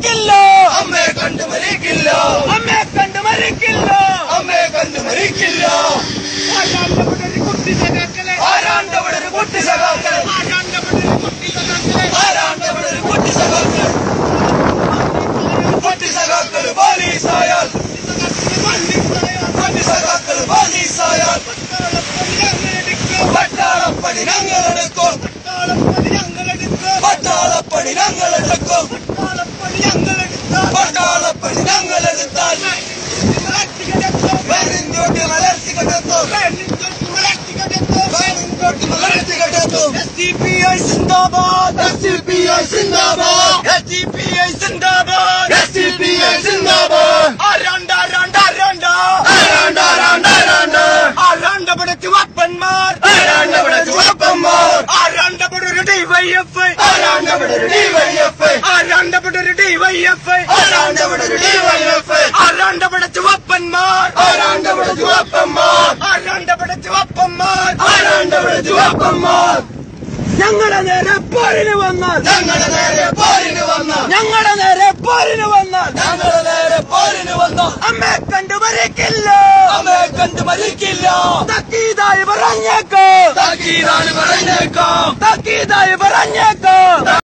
മരിക്കില്ല അമ്മയെ കണ്ട് മരിക്കില്ല അമ്മയെ കണ്ട് മരിക്കില്ല അമ്മയെ കണ്ട് മരിക്കില്ല ആരാണ്ടവടൊരു കുട്ടി സഖാക്കളെ ആരാണ്ടവിടെ ഒരു കുട്ടി സഖാക്കൾ ആരാണ്ടവടൊരു കുട്ടി സഖാക്കളെ ആരാണ്ടവിടെ ഒരു കുട്ടി സഖാക്കൾ കുട്ടി സഖാക്കൾ പോലീസായാൽ കുട്ടി സഖാക്കൾ പോലീസായാൽ പട്ടാളപ്പണി ഞങ്ങളെടുക്കും പട്ടാളപ്പണി ഞങ്ങളെടുക്കും പട്ടാളപ്പണി ഞങ്ങളെടുത്താൽ വേറിഞ്ചോട്ടി മലർത്തി കണ്ടെത്തും വേറിഞ്ചോട്ടി മലർത്തി കണ്ടെത്തും SDPI സിന്ദാബാദ് SDPI സിന്ദാബാദ് SDPI സിന്ദാബാദ് SDPI സിന്ദാബാദ് ആരാണ്ട ആരാണ്ട ആരാണ്ട ആരാണ്ട് ആരാണ്ട് ആരാണ്ട് ആരാണ്ടവിടെ ചുവപ്പന്മാർ ആരാണ്ടവിടെ ചുവപ്പന്മാർ ആരാണ്ടവിടെ ഒരു ഡിവൈഎഫ്ഐ ആരാണ്ടവിടെ ഒരു DYFI ആരാണ്ടവിടെ ഒരു ഡിവൈഎഫ്ഐ ആരാണ്ടവിടെ ഒരു DYFI ആരാണ്ടവിടെ ചുവപ്പന്മാർ ആരാണ്ടവിടെ ചുവപ്പന്മാർ ആരാണ്ടവിടെ ചുവപ്പന്മാർ ആരാണ്ടവിടെ ചുവപ്പന്മാർ ഞങ്ങളുടെ നേരെ പോരിന് വന്നാൽ ഞങ്ങളുടെ നേരെ പോരിന് വന്ന ഞങ്ങളുടെ നേരെ പോരിന് വന്നാൽ ഞങ്ങളുടെ നേരെ പോരിന് വന്ന അമ്മയെ കണ്ടു മരിക്കില്ല അമ്മയെ കണ്ട് മരിക്കില്ല തക്കീതായി പറഞ്ഞേക്കോ താക്കീതാണ് പറഞ്ഞേക്കാം തക്കീതായി പറഞ്ഞേക്കോ